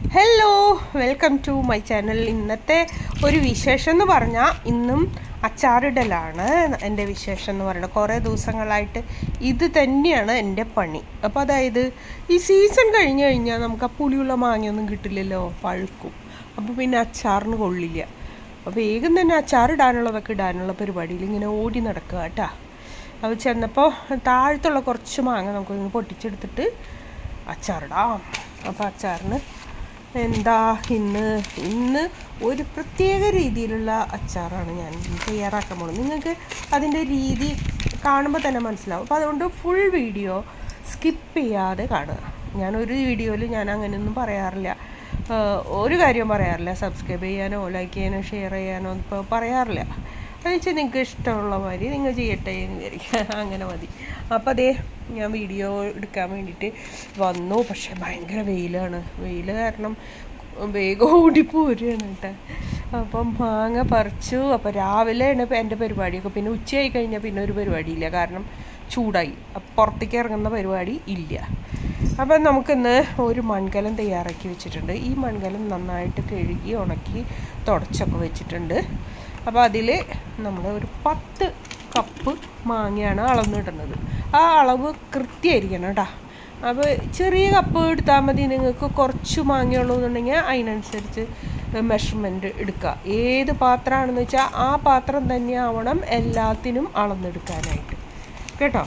Hello welcome to my channel ഇന്നത്തെ ഒരു വിശേഷം എന്ന് പറഞ്ഞാൽ ഇന്നും അച്ചാറിടലാണ് എൻ്റെ വിശേഷം എന്ന് പറയുന്നത് കുറേ ദിവസങ്ങളായിട്ട് ഇത് തന്നെയാണ് എൻ്റെ പണി അപ്പോൾ അതായത് ഈ സീസൺ കഴിഞ്ഞ് കഴിഞ്ഞാൽ നമുക്ക് ആ പുളിയുള്ള മാങ്ങയൊന്നും കിട്ടില്ലല്ലോ പഴുക്കും അപ്പോൾ പിന്നെ അച്ചാറിന് കൊള്ളില്ല അപ്പോൾ വേഗം തന്നെ അച്ചാറിടാനുള്ളതൊക്കെ ഇടാനുള്ള പരിപാടിയിൽ ഇങ്ങനെ ഓടി നടക്കുക കേട്ടോ അപ്പോൾ ചെന്നപ്പോൾ താഴത്തുള്ള കുറച്ച് മാങ്ങ നമുക്ക് പൊട്ടിച്ചെടുത്തിട്ട് അച്ചാറിടാം അപ്പോൾ അച്ചാറിന് എന്താ ഇന്ന് ഇന്ന് ഒരു പ്രത്യേക രീതിയിലുള്ള അച്ചാറാണ് ഞാൻ തയ്യാറാക്കാൻ പോകുന്നത് നിങ്ങൾക്ക് അതിൻ്റെ രീതി കാണുമ്പോൾ തന്നെ മനസ്സിലാവും അപ്പോൾ അതുകൊണ്ട് ഫുൾ വീഡിയോ സ്കിപ്പ് ചെയ്യാതെ കാണുക ഞാൻ ഒരു വീഡിയോയിൽ ഞാൻ അങ്ങനെയൊന്നും പറയാറില്ല ആഹ് ഒരു കാര്യവും പറയാറില്ല സബ്സ്ക്രൈബ് ചെയ്യാനോ ലൈക്ക് ചെയ്യാനോ ഷെയർ ചെയ്യാനോ ഇപ്പോൾ പറയാറില്ല അത് വെച്ചാൽ നിങ്ങൾക്ക് ഇഷ്ടമുള്ള മാതിരി നിങ്ങൾ ചെയ്യട്ടെ എന്ന് വിചാരിക്കുക അങ്ങനെ മതി അപ്പോൾ അതേ ഞാൻ വീഡിയോ എടുക്കാൻ വേണ്ടിയിട്ട് വന്നു പക്ഷേ ഭയങ്കര വെയിലാണ് വെയിൽ കാരണം വേഗം ഓടിപ്പോരുകയാണ് കേട്ടോ അപ്പം മാങ്ങ പറിച്ചു അപ്പോൾ രാവിലെയാണ് ഇപ്പം എൻ്റെ പരിപാടിയൊക്കെ പിന്നെ ഉച്ചയായി കഴിഞ്ഞാൽ പിന്നെ ഒരു പരിപാടിയില്ല കാരണം ചൂടായി അപ്പം പുറത്തേക്ക് ഇറങ്ങുന്ന പരിപാടി ഇല്ല അപ്പം നമുക്കിന്ന് ഒരു മൺകലം തയ്യാറാക്കി വെച്ചിട്ടുണ്ട് ഈ മൺകലം നന്നായിട്ട് കഴുകി ഉണക്കി തുടച്ചൊക്കെ വെച്ചിട്ടുണ്ട് അപ്പോൾ അതിൽ നമ്മൾ ഒരു പത്ത് കപ്പ് മാങ്ങയാണ് അളന്നിടുന്നത് ആ അളവ് കൃത്യമായിരിക്കണം കേട്ടോ അപ്പോൾ ചെറിയ കപ്പ് എടുത്താൽ മതി നിങ്ങൾക്ക് കുറച്ച് മാങ്ങയുള്ളൂ എന്നുണ്ടെങ്കിൽ അതിനനുസരിച്ച് മെഷർമെൻറ്റ് എടുക്കുക ഏത് പാത്രമാണെന്ന് വെച്ചാൽ ആ പാത്രം തന്നെ ആവണം എല്ലാത്തിനും അളന്നെടുക്കാനായിട്ട് കേട്ടോ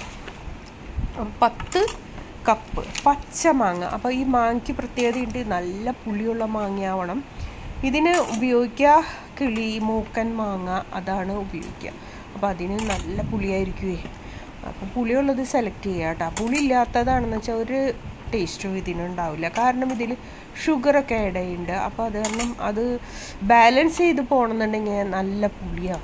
അപ്പം പത്ത് കപ്പ് പച്ച മാങ്ങ അപ്പോൾ ഈ മാങ്ങയ്ക്ക് പ്രത്യേകതയുണ്ട് നല്ല പുളിയുള്ള മാങ്ങയാവണം ഇതിന് ഉപയോഗിക്കുക കിളി മൂക്കൻ മാങ്ങ അതാണ് ഉപയോഗിക്കുക അപ്പോൾ അതിന് നല്ല പുളിയായിരിക്കുമേ അപ്പോൾ പുളിയുള്ളത് സെലക്ട് ചെയ്യുക കേട്ടോ പുളി ഇല്ലാത്തതാണെന്ന് വെച്ചാൽ ഒരു ടേസ്റ്റും ഇതിനുണ്ടാവില്ല കാരണം ഇതിൽ ഷുഗറൊക്കെ ആഡ് ചെയ്യുന്നുണ്ട് അപ്പോൾ അത് കാരണം അത് ബാലൻസ് ചെയ്ത് പോകണമെന്നുണ്ടെങ്കിൽ നല്ല പുളിയാവും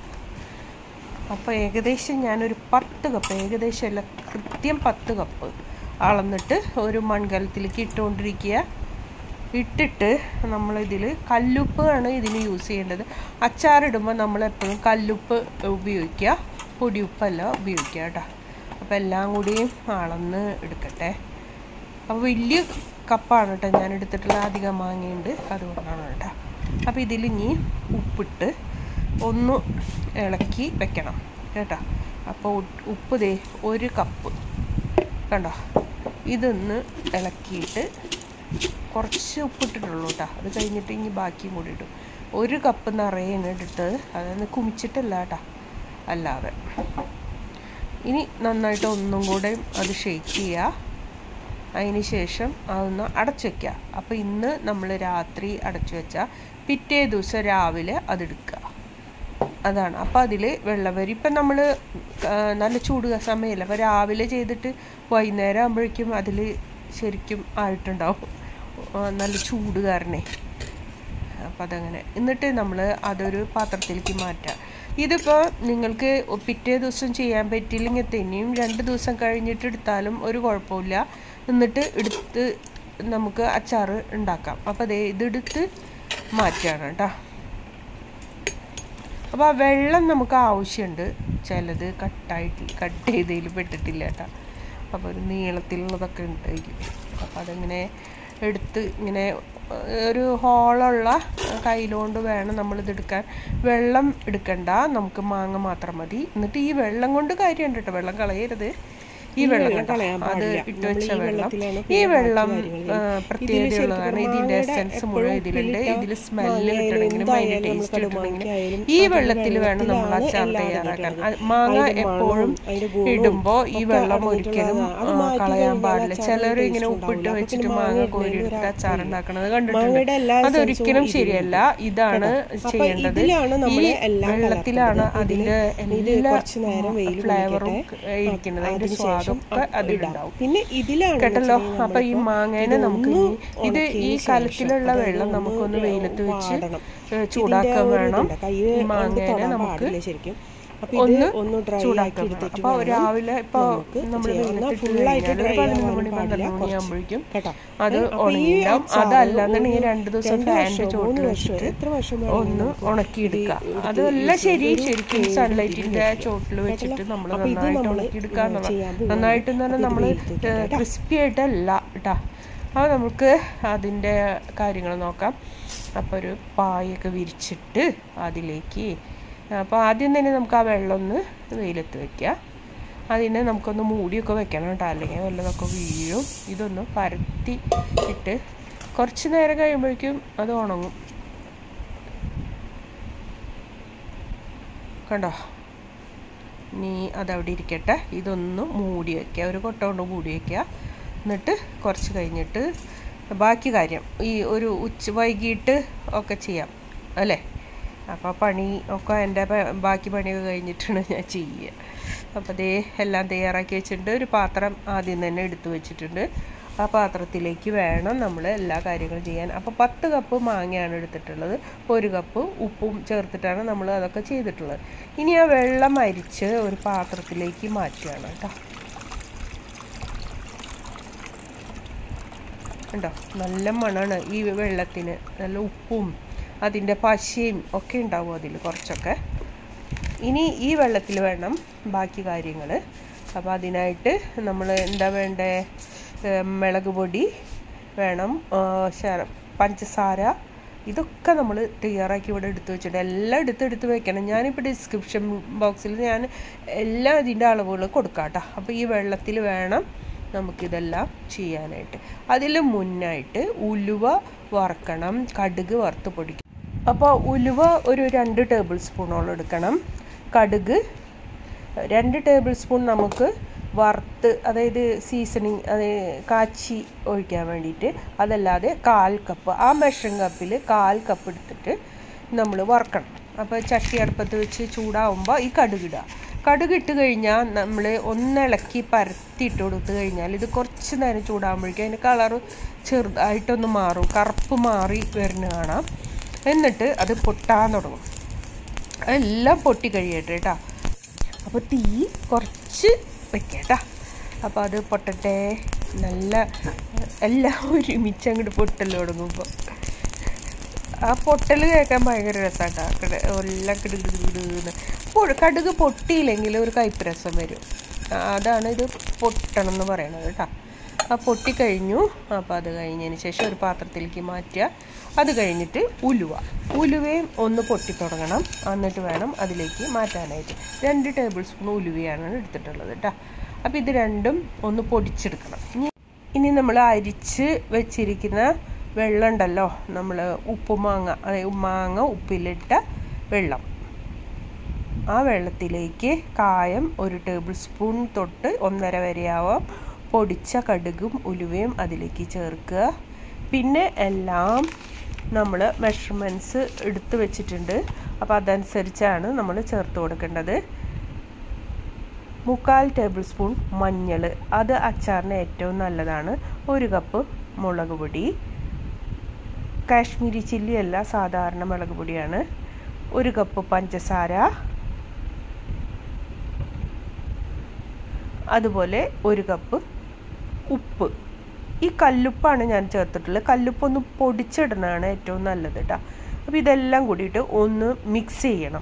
അപ്പോൾ ഏകദേശം ഞാനൊരു പത്ത് കപ്പ് ഏകദേശം അല്ല കൃത്യം പത്ത് കപ്പ് അളന്നിട്ട് ഒരു മൺകലത്തിലേക്ക് ഇട്ടുകൊണ്ടിരിക്കുക ഇട്ടിട്ട് നമ്മളിതിൽ കല്ലുപ്പ് ആണ് ഇതിന് യൂസ് ചെയ്യേണ്ടത് അച്ചാറിടുമ്പോൾ നമ്മളെപ്പോഴും കല്ലുപ്പ് ഉപയോഗിക്കുക പൊടിയുപ്പല്ല ഉപയോഗിക്കുക കേട്ടോ അപ്പോൾ എല്ലാം കൂടിയും അളന്ന് എടുക്കട്ടെ അപ്പോൾ വലിയ കപ്പാണ് കേട്ടോ ഞാൻ എടുത്തിട്ടുള്ള അധികം മാങ്ങയുണ്ട് അതുകൊണ്ടാണ് കേട്ടോ അപ്പോൾ ഇതിൽ ഇനി ഉപ്പിട്ട് ഒന്ന് ഇളക്കി വെക്കണം കേട്ടോ അപ്പോൾ ഉപ്പ് ദേ ഒരു കപ്പ് കണ്ടോ ഇതൊന്ന് ഇളക്കിയിട്ട് കുറച്ച് ഉപ്പിട്ടിട്ടുള്ളൂ കേട്ടോ അത് കഴിഞ്ഞിട്ട് ഇനി ബാക്കിയും കൂടി ഇടും ഒരു കപ്പ് നിറയാണ് എടുത്തത് അതൊന്ന് കുമിച്ചിട്ടല്ല കേട്ടോ അല്ലാതെ ഇനി നന്നായിട്ട് ഒന്നും കൂടെ അത് ഷേക്ക് ചെയ്യുക അതിന് ശേഷം അതൊന്ന് അടച്ചു വയ്ക്കുക അപ്പോൾ ഇന്ന് നമ്മൾ രാത്രി അടച്ചു വെച്ചാൽ പിറ്റേ ദിവസം രാവിലെ അതെടുക്കുക അതാണ് അപ്പോൾ അതിൽ വെള്ളം വരും ഇപ്പം നമ്മൾ നല്ല ചൂട് സമയമല്ല അപ്പോൾ രാവിലെ ചെയ്തിട്ട് വൈകുന്നേരം ആകുമ്പോഴേക്കും അതിൽ ശരിക്കും ആയിട്ടുണ്ടാവും നല്ല ചൂട് കാരണേ അപ്പം അതങ്ങനെ എന്നിട്ട് നമ്മൾ അതൊരു പാത്രത്തിലേക്ക് മാറ്റുക ഇതിപ്പോൾ നിങ്ങൾക്ക് പിറ്റേ ദിവസം ചെയ്യാൻ പറ്റിയില്ലെങ്കിൽ തന്നെയും രണ്ട് ദിവസം കഴിഞ്ഞിട്ട് എടുത്താലും ഒരു കുഴപ്പമില്ല എന്നിട്ട് എടുത്ത് നമുക്ക് അച്ചാർ ഉണ്ടാക്കാം അപ്പോൾ അതേ ഇതെടുത്ത് മാറ്റുകയാണ് കേട്ടോ അപ്പോൾ ആ വെള്ളം നമുക്ക് ആവശ്യമുണ്ട് ചിലത് കട്ടായിട്ട് കട്ട് ചെയ്തതിൽ പെട്ടിട്ടില്ല കേട്ടോ അപ്പോൾ ഒരു നീളത്തിലുള്ളതൊക്കെ ഉണ്ട് അതിൽ അപ്പോൾ അതങ്ങനെ എടുത്ത് ഇങ്ങനെ ഒരു ഹോളുള്ള കയ്യിലുകൊണ്ട് വേണം നമ്മളിത് എടുക്കാൻ വെള്ളം എടുക്കണ്ട നമുക്ക് മാങ്ങ മാത്രം മതി എന്നിട്ട് ഈ വെള്ളം കൊണ്ട് കാര്യമുണ്ട് കേട്ടോ വെള്ളം കളയരുത് ഈ വെള്ളം കണ്ടോ? അത് ഇട്ട് വെച്ച വെള്ളം ഈ വെള്ളം പ്രത്യേകതയുള്ളതാണ് ഇതിന്റെ എസൻസ് മുഴുവൻ ഇതിലുണ്ട് ഇതിൽ സ്മെല്ല് കിട്ടണമെങ്കിലും അതിന്റെ ടേസ്റ്റ് കിട്ടണമെങ്കിലും ഈ വെള്ളത്തിൽ വേണം നമ്മൾ അച്ചാർ തയ്യാറാക്കാൻ അത് മാങ്ങ എപ്പോഴും ഇടുമ്പോ ഈ വെള്ളം ഒരിക്കലും ആ, കളയാൻ പാടില്ല ചിലർ ഇങ്ങനെ ഉപ്പിട്ട് വെച്ചിട്ട് മാങ്ങ കോരി എടുത്ത് അച്ചാർ ഉണ്ടാക്കുന്നത് കണ്ടിട്ടുണ്ട് അതൊരിക്കലും ശരിയല്ല ഇതാണ് ചെയ്യേണ്ടത് ഈ വെള്ളത്തിലാണ് അതിന്റെ എല്ലാ ഫ്ലേവറും ഇരിക്കുന്നത് അതിന്റെ സ്വാദൊക്കെ അതിലുണ്ടാവും പിന്നെ ഇതിലാണ് കേട്ടല്ലോ അപ്പൊ ഈ മാങ്ങേനെ നമുക്ക് ഇനി ഇത് ഈ കലത്തിലുള്ള വെള്ളം നമുക്കൊന്ന് വെയിലത്ത് വെച്ച് ഏ, ചൂടാക്കാൻ വേണം ഈ മാങ്ങേനെ നമുക്ക് ശരിക്കും അപ്പൊ ഒന്ന് ഒന്ന് dry ചൂടാക്കാൻ ആക്കി വേണം എടുത്തിട്ട് അപ്പൊ രാവിലെ ഇപ്പൊ നമ്മൾ ചെയ്യാം. എന്നാ വെയിലത്തിട്ട് full ആയിട്ട് കഴിഞ്ഞാൽ ഒരു dry പതിനൊന്ന് ആവാൻ മണി പാടില്ല, പന്ത്രണ്ട് മണിയാകുമ്പോഴേക്കും കേട്ടോ അത് ഏ, അപ്പൊ ഈ ഉണങ്ങിണ്ടാവും അച്ചാറ് അതല്ലാന്നുണ്ടെങ്കിൽ ഒരു രണ്ട് ദിവസം രണ്ട് ഫാനിന്റെ വർഷം, ചോട്ടിൽ മൂന്ന് വർഷം, വെച്ചിട്ട് എത്ര വർഷം വേണമെങ്കിലും ഒന്ന് നമുക്ക് ഉണക്കിയെടുക്കുക ഇത് എടുത്ത് അതല്ല use ശരി ചെയ്ത് ശരിക്കും ഒരു സൺലൈറ്റിന്റെ വെയിലത്ത് ചോട്ടിൽ വെച്ചിട്ട് നമ്മൾ അപ്പൊ ഇത് നന്നായിട്ട് നമ്മള് ഉണക്കിയെടുക്കുക ചെയ്യാൻ എന്നുള്ളത് പോവാണ്. നന്നായിട്ട് എന്ന് അപ്പൊ പറഞ്ഞാൽ ഇത് നമ്മൾ വെയിലത്ത് വെക്കാം കേട്ടോ. ക്രിസ്പി ആയിട്ടല്ല കേട്ടാ അപ്പോൾ നമുക്ക് അതിൻ്റെ കാര്യങ്ങൾ നോക്കാം അപ്പോൾ ഒരു പായൊക്കെ വിരിച്ചിട്ട് അതിലേക്ക് അപ്പോൾ ആദ്യം തന്നെ നമുക്ക് ആ വെള്ളം ഒന്ന് വെയിലത്ത് വെക്കുക അതിനെ നമുക്കൊന്ന് മൂടിയൊക്കെ വെക്കണം കേട്ടോ അല്ലെങ്കിൽ വല്ലതൊക്കെ വീഴും ഇതൊന്ന് പരത്തി ഇട്ട് കുറച്ച് നേരം കഴിയുമ്പോഴേക്കും അത് ഉണങ്ങും കണ്ടോ ഇനി അതവിടെ ഇരിക്കട്ടെ ഇതൊന്ന് മൂടി വയ്ക്കുക ഒരു കൊട്ട കൊണ്ട് മൂടി വയ്ക്കുക എന്നിട്ട് കുറച്ച് കഴിഞ്ഞിട്ട് ബാക്കി കാര്യം ഈ ഒരു ഉച്ച വൈകിട്ട് ഒക്കെ ചെയ്യാം അല്ലേ അപ്പോൾ പണി ഒക്കെ എൻ്റെ ബാക്കി പണിയൊക്കെ കഴിഞ്ഞിട്ടാണ് ഞാൻ ചെയ്യുക അപ്പോൾ ദേ എല്ലാം തയ്യാറാക്കി വെച്ചിട്ടുണ്ട് ഒരു പാത്രം ആദ്യം തന്നെ എടുത്തു വെച്ചിട്ടുണ്ട് ആ പാത്രത്തിലേക്ക് വേണം നമ്മൾ എല്ലാ കാര്യങ്ങളും ചെയ്യാൻ അപ്പോൾ പത്ത് കപ്പ് മാങ്ങയാണ് എടുത്തിട്ടുള്ളത് ഒരു കപ്പ് ഉപ്പും ചേർത്തിട്ടാണ് നമ്മൾ അതൊക്കെ ചെയ്തിട്ടുള്ളത് ഇനി ആ വെള്ളം അരിച്ച് ഒരു പാത്രത്തിലേക്ക് മാറ്റുകയാണ് കേട്ടോ ഉണ്ടോ നല്ല മണമാണ് ഈ വെള്ളത്തിന് നല്ല ഉപ്പും അതിൻ്റെ പശയും ഒക്കെ ഉണ്ടാവും അതിൽ കുറച്ചൊക്കെ ഇനി ഈ വെള്ളത്തിൽ വേണം ബാക്കി കാര്യങ്ങൾ അപ്പോൾ അതിനായിട്ട് നമ്മൾ എന്താ വേണ്ടേ മുളക് പൊടി വേണം പഞ്ചസാര ഇതൊക്കെ നമ്മൾ തയ്യാറാക്കി ഇവിടെ എടുത്ത് വെച്ചിട്ട് എല്ലാം എടുത്ത് എടുത്ത് വെക്കണം ഞാനിപ്പോൾ ഡിസ്ക്രിപ്ഷൻ ബോക്സിൽ ഞാൻ എല്ലാ ഇതിൻ്റെ അളവുകൾ കൊടുക്കാം കേട്ടോ അപ്പോൾ ഈ വെള്ളത്തിൽ വേണം നമുക്കിതെല്ലാം ചെയ്യാനായിട്ട് അതിൽ മുന്നായിട്ട് ഉലുവ വറക്കണം കടുക് വറുത്ത് പൊടിക്കും അപ്പോൾ ഉലുവ ഒരു രണ്ട് ടേബിൾ സ്പൂണോളം എടുക്കണം കടുക് രണ്ട് ടേബിൾ സ്പൂൺ നമുക്ക് വറുത്ത് അതായത് സീസണിങ് അത് കാച്ചി ഒഴിക്കാൻ വേണ്ടിയിട്ട് അതല്ലാതെ കാൽ കപ്പ് ആ മെഷറിംഗ് കപ്പിൽ കാൽ കപ്പ് എടുത്തിട്ട് നമ്മൾ വറക്കണം അപ്പോൾ ചട്ടി അടുപ്പത്ത് വെച്ച് ചൂടാവുമ്പോൾ ഈ കടുകിടുക കടുക് ഇട്ട് കഴിഞ്ഞാൽ നമ്മൾ ഒന്നിളക്കി പരത്തിയിട്ട് കൊടുത്തു കഴിഞ്ഞാൽ ഇത് കുറച്ച് നേരം ചൂടാകുമ്പോഴേക്കും അതിൻ്റെ കളറ് ചെറുതായിട്ടൊന്ന് മാറും കറുപ്പ് മാറി വരുന്ന കാണാം എന്നിട്ട് അത് പൊട്ടാൻ തുടങ്ങും എല്ലാം പൊട്ടി കഴിയട്ടെ കേട്ടോ അപ്പോൾ തീ കുറച്ച് വെക്കേട്ടാ അപ്പോൾ അത് പൊട്ടട്ടെ നല്ല എല്ലാം ഒരുമിച്ച് അങ്ങോട്ട് പൊട്ടൽ തുടങ്ങുമ്പോൾ ആ പൊട്ടൽ കേൾക്കാൻ ഭയങ്കര രസമാട്ടോ എല്ലാം കിടുകിടുകിടുന്ന് കടുക് പൊട്ടിയില്ലെങ്കിൽ ഒരു കയ്പ്പ് രസം വരും അതാണ് ഇത് പൊട്ടണം എന്ന് പറയണത് കേട്ടോ ആ പൊട്ടിക്കഴിഞ്ഞു അപ്പോൾ അത് കഴിഞ്ഞതിന് ശേഷം ഒരു പാത്രത്തിലേക്ക് മാറ്റുക അത് കഴിഞ്ഞിട്ട് ഉലുവ ഉലുവയും ഒന്ന് പൊട്ടി തുടങ്ങണം എന്നിട്ട് വേണം അതിലേക്ക് മാറ്റാനായിട്ട് രണ്ട് ടേബിൾ സ്പൂൺ ഉലുവയാണ് എടുത്തിട്ടുള്ളത് കേട്ടോ അപ്പോൾ ഇത് രണ്ടും ഒന്ന് പൊടിച്ചെടുക്കണം ഇനി ഇനി നമ്മൾ അരിച്ച് വെച്ചിരിക്കുന്ന വെള്ളം ഉണ്ടല്ലോ നമ്മൾ ഉപ്പ് മാങ്ങ അതായത് മാങ്ങ ഉപ്പിലിട്ട വെള്ളം ആ വെള്ളത്തിലേക്ക് കായം ഒരു ടേബിൾ സ്പൂൺ തൊട്ട് ഒന്നര വരെയാവാം പൊടിച്ച കടുകും ഉലുവയും അതിലേക്ക് ചേർക്കുക പിന്നെ എല്ലാം നമ്മൾ മെഷർമെൻറ്റ്സ് എടുത്ത് വെച്ചിട്ടുണ്ട് അപ്പോൾ അതനുസരിച്ചാണ് നമ്മൾ ചേർത്ത് കൊടുക്കേണ്ടത് മുക്കാൽ ടേബിൾ സ്പൂൺ മഞ്ഞൾ അത് അച്ചാറിന് ഏറ്റവും നല്ലതാണ് ഒരു കപ്പ് മുളക് പൊടി കാശ്മീരി ചില്ലി അല്ല സാധാരണ മുളക് പൊടിയാണ് ഒരു കപ്പ് പഞ്ചസാര അതുപോലെ ഒരു കപ്പ് ഉപ്പ് ഈ കല്ലുപ്പാണ് ഞാൻ ചേർത്തിട്ടുള്ളത് കല്ലുപ്പ് ഒന്ന് പൊടിച്ചിടണതാണ് ഏറ്റവും നല്ലത് കേട്ടോ അപ്പോൾ ഇതെല്ലാം കൂടിയിട്ട് ഒന്ന് മിക്സ് ചെയ്യണം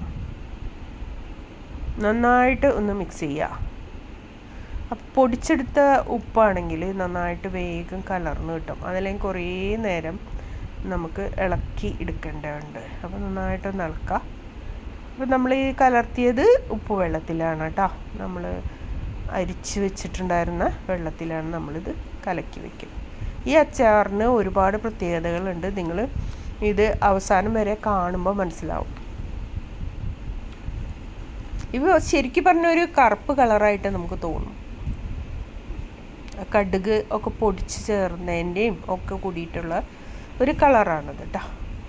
നന്നായിട്ട് ഒന്ന് മിക്സ് ചെയ്യുക അപ്പം പൊടിച്ചെടുത്ത ഉപ്പാണെങ്കിൽ നന്നായിട്ട് വേഗം കലർന്ന് കിട്ടും അതല്ലെങ്കിൽ കുറേ നേരം നമുക്ക് ഇളക്കി എടുക്കേണ്ടതുണ്ട് അപ്പോൾ നന്നായിട്ടൊന്ന് ഇളക്കുക അപ്പോൾ നമ്മൾ ഈ കലർത്തിയത് ഉപ്പ് വെള്ളത്തിലാണ് കേട്ടോ നമ്മൾ അരിച്ച് വെച്ചിട്ടുണ്ടായിരുന്ന വെള്ളത്തിലാണ് നമ്മളിത് കലക്കി വെക്കും ഈ അച്ചാറിന് ഒരുപാട് പ്രത്യേകതകളുണ്ട് നിങ്ങൾ ഇത് അവസാനം വരെ കാണുമ്പോൾ മനസ്സിലാവും ഇവ ശരിക്കും പറഞ്ഞ ഒരു കറുപ്പ് കളറായിട്ട് നമുക്ക് തോന്നും കടുക് ഒക്കെ പൊടിച്ച് ചേർന്നതിൻ്റെയും ഒക്കെ കൂടിയിട്ടുള്ള ഒരു കളറാണത് കേട്ടോ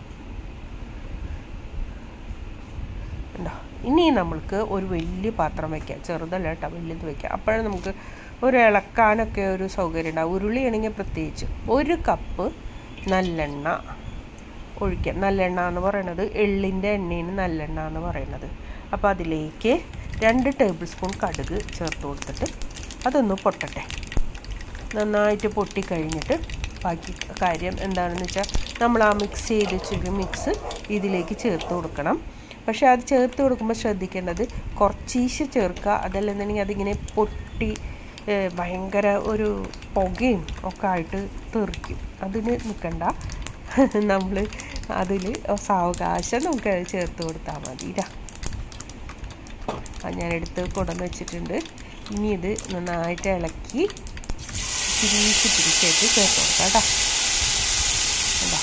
ഉണ്ടോ ഇനി നമ്മൾക്ക് ഒരു വലിയ പാത്രം വയ്ക്കാം ചെറുതല്ല കേട്ടോ വലുത് വയ്ക്കാം അപ്പോഴേ നമുക്ക് ഒരു ഇളക്കാനൊക്കെ ഒരു സൗകര്യം ഉണ്ടാവും ഉരുളിയാണെങ്കിൽ പ്രത്യേകിച്ച് ഒരു കപ്പ് നല്ലെണ്ണ ഒഴിക്കാം നല്ലെണ്ണ എന്ന് പറയണത് എള്ളിൻ്റെ എണ്ണയാണ് നല്ലെണ്ണ എന്ന് പറയുന്നത് അപ്പോൾ അതിലേക്ക് രണ്ട് ടേബിൾ സ്പൂൺ കടുക് ചേർത്ത് കൊടുത്തിട്ട് അതൊന്ന് പൊട്ടട്ടെ നന്നായിട്ട് പൊട്ടിക്കഴിഞ്ഞിട്ട് ബാക്കി കാര്യം എന്താണെന്ന് വെച്ചാൽ നമ്മൾ ആ മിക്സ് ചെയ്ത് വെച്ചൊരു മിക്സ് ഇതിലേക്ക് ചേർത്ത് കൊടുക്കണം പക്ഷേ അത് ചേർത്ത് കൊടുക്കുമ്പോൾ ശ്രദ്ധിക്കേണ്ടത് കുറച്ചീശ് ചേർക്കുക അതല്ലെന്നുണ്ടെങ്കിൽ അതിങ്ങനെ പൊട്ടി ഏഹ്, ഭയങ്കര ഒരു പുകയും ഒക്കെ ആയിട്ട് തെറിക്കും അതിന് നിൽക്കണ്ട നമ്മൾ അതിൽ സാവകാശം നമുക്ക് അത് ചേർത്ത് കൊടുത്താൽ മതി ഇതാ അത് ഞാൻ എടുത്ത് കൊണ്ടുവന്ന് വെച്ചിട്ടുണ്ട് ഇനി ഇത് നന്നായിട്ട് ഇളക്കി തിരിച്ച് തിരിച്ചായിട്ട് ചേർത്ത് കൊടുക്കാം കേട്ടോ കണ്ടോ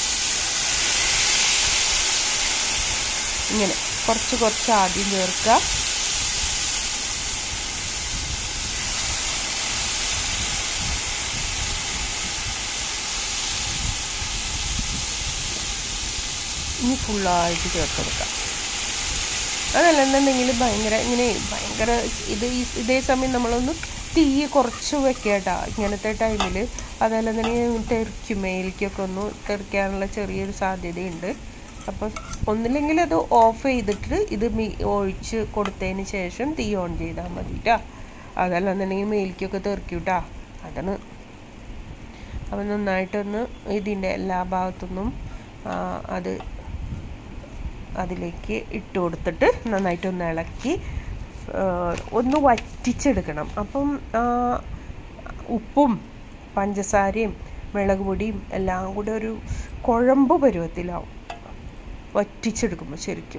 ഇങ്ങനെ കുറച്ച് കുറച്ച് ആദ്യം ചേർക്കുക ഇനി ഫുള്ളായിട്ട് ചേർത്ത് കൊടുക്കാം അതല്ലെന്നുണ്ടെങ്കിൽ ഭയങ്കര ഇങ്ങനെ ഭയങ്കര ഇത് ഈ- ഇതേ സമയം നമ്മളൊന്ന് തീ കുറച്ച് വെക്കട്ടാ ഇങ്ങനത്തെ ടൈമിൽ അതല്ലെന്നുണ്ടെങ്കിൽ തെറിക്കും മേലിക്കൊക്കെ ഒന്ന് തെറിക്കാനുള്ള ചെറിയൊരു സാധ്യതയുണ്ട് അപ്പം ഒന്നില്ലെങ്കിൽ അത് ഓഫ് ചെയ്തിട്ട് ഇത് മീ ഒഴിച്ച് കൊടുത്തതിന് ശേഷം തീ ഓൺ ചെയ്താൽ മതി കേട്ടോ അതല്ലെന്നുണ്ടെങ്കിൽ മേലിക്കൊക്കെ തെറിക്കൂട്ടാ അതാണ് അപ്പം നന്നായിട്ടൊന്ന് ഇതിൻ്റെ എല്ലാ ഭാഗത്തുനിന്നും ആ, അത് അതിലേക്ക് ഇട്ട് കൊടുത്തിട്ട് നന്നായിട്ടൊന്ന് ഇളക്കി ആ, ഒന്ന് വറ്റിച്ചെടുക്കണം അപ്പം ആ, ഉപ്പും പഞ്ചസാരയും മുളക് പൊടിയും എല്ലാം കൂടെ ഒരു കുഴമ്പ് പരുവത്തിലാവും വറ്റിച്ചെടുക്കുമ്പോൾ ശരിക്കും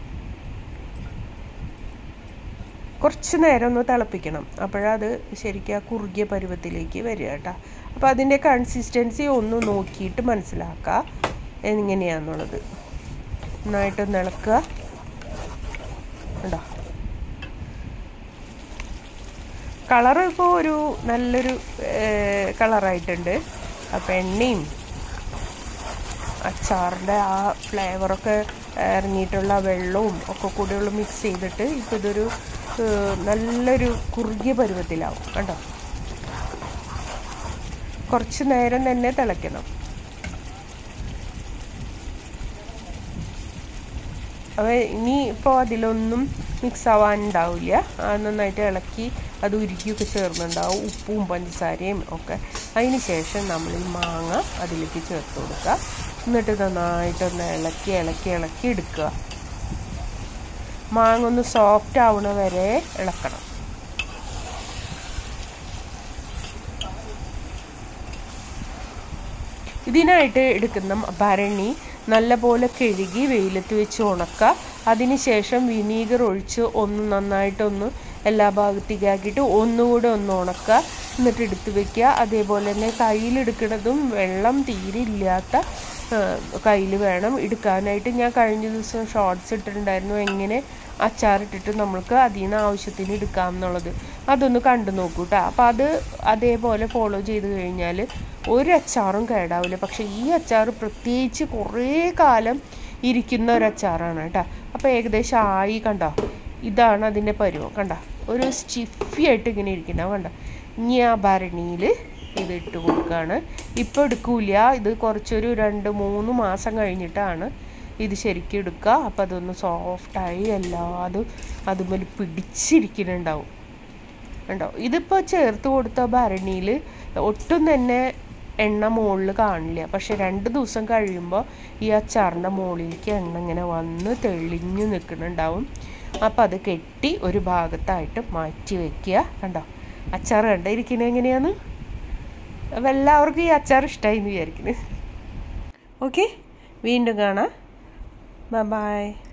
കുറച്ച് നേരം ഒന്ന് തിളപ്പിക്കണം അപ്പോഴത് ശരിക്കും ആ കുറുകിയ പരുവത്തിലേക്ക് വരിക കേട്ടോ അപ്പോൾ അതിൻ്റെ കൺസിസ്റ്റൻസി ഒന്ന് നോക്കിയിട്ട് മനസ്സിലാക്കുക എങ്ങനെയാണെന്നുള്ളത് നന്നായിട്ടൊന്ന് ഇളക്കുക ഉണ്ടോ കളർ ഇപ്പോൾ ഒരു നല്ലൊരു കളറായിട്ടുണ്ട് അപ്പം എണ്ണയും അച്ചാറിൻ്റെ ആ ഫ്ലേവറൊക്കെ ഇറങ്ങിയിട്ടുള്ള വെള്ളവും ഒക്കെ കൂടെയുള്ള മിക്സ് ചെയ്തിട്ട് ഇപ്പം ഇതൊരു ഏഹ്, നല്ലൊരു കുറുകിയ പരുവത്തിലാവും കണ്ടോ കുറച്ച് നേരം തന്നെ തിളയ്ക്കണം അപ്പോൾ ഇനി ഇപ്പോൾ അതിലൊന്നും മിക്സ് ആവാനുണ്ടാവില്ല അത് നന്നായിട്ട് ഇളക്കി അത് ഉരുക്കിയൊക്കെ ചേർന്നുണ്ടാവും ഉപ്പും പഞ്ചസാരയും ഒക്കെ അതിന് ശേഷം നമ്മൾ ഈ മാങ്ങ അതിലേക്ക് ചേർത്ത് കൊടുക്കുക എന്നിട്ട് നന്നായിട്ടൊന്ന് ഇളക്കി ഇളക്കി ഇളക്കി എടുക്കുക മാങ്ങ ഒന്ന് സോഫ്റ്റ് ആവണ വരെ ഇളക്കണം ഇതിനായിട്ട് എടുക്കുന്ന ഭരണി നല്ലപോലെ കഴുകി വെയിലത്ത് വെച്ച് ഉണക്കുക അതിനുശേഷം വിനീഗർ ഒഴിച്ച് ഒന്ന് നന്നായിട്ടൊന്ന് എല്ലാ ഭാഗത്തേക്കാക്കിയിട്ട് ഒന്നുകൂടെ ഒന്ന് ഉണക്കുക എന്നിട്ട് എടുത്ത് വെക്കുക അതേപോലെ തന്നെ കയ്യിലെടുക്കുന്നതും വെള്ളം തീരെ ഇല്ലാത്ത കയ്യിൽ വേണം എടുക്കാനായിട്ട് ഞാൻ കഴിഞ്ഞ ദിവസം ഷോർട്സ് ഇട്ടിട്ടുണ്ടായിരുന്നു എങ്ങനെ അച്ചാറിട്ടിട്ട് നമ്മൾക്ക് അതിൽ നിന്ന് ആവശ്യത്തിന് എടുക്കാം എന്നുള്ളത് അതൊന്ന് കണ്ടു നോക്കൂ കേട്ടോ അപ്പം അത് അതേപോലെ ഫോളോ ചെയ്ത് കഴിഞ്ഞാൽ ഒരു അച്ചാറും കേടാവില്ല പക്ഷെ ഈ അച്ചാർ പ്രത്യേകിച്ച് കുറേ കാലം ഇരിക്കുന്ന ഒരു അച്ചാറാണ് കേട്ടോ അപ്പോൾ ഏകദേശം ആയി കണ്ടോ ഇതാണ് അതിൻ്റെ പരുവം കണ്ട ഒരു സ്റ്റിഫി ആയിട്ട് ഇങ്ങനെ ഇരിക്കുന്ന കണ്ട ഇനി ആ ഭരണിയിൽ ഇത് ഇട്ട് കൊടുക്കുകയാണ് ഇപ്പോൾ എടുക്കൂല ഇത് കുറച്ചൊരു രണ്ട് മൂന്ന് മാസം കഴിഞ്ഞിട്ടാണ് ഇത് ശരിക്കും എടുക്കുക അപ്പം അതൊന്ന് സോഫ്റ്റായി എല്ലാതും അതുപോലെ പിടിച്ചിരിക്കുന്നുണ്ടാവും ഉണ്ടോ ഇതിപ്പോൾ ചേർത്ത് കൊടുത്ത ഭരണിയിൽ ഒട്ടും തന്നെ എണ്ണ മുകളിൽ കാണില്ല പക്ഷെ രണ്ട് ദിവസം കഴിയുമ്പോൾ ഈ അച്ചാറിൻ്റെ മുകളിലേക്ക് എണ്ണ ഇങ്ങനെ വന്ന് തെളിഞ്ഞു നിൽക്കുന്നുണ്ടാവും അപ്പം അത് കെട്ടി ഒരു ഭാഗത്തായിട്ട് മാറ്റി വെക്കുക കണ്ടോ അച്ചാർ കണ്ട ഇരിക്കുന്നത് എങ്ങനെയാണ് അപ്പം എല്ലാവർക്കും ഈ അച്ചാർ ഇഷ്ടമായി എന്ന് വിചാരിക്കുന്നു ഓക്കെ വീണ്ടും കാണാം ബൈ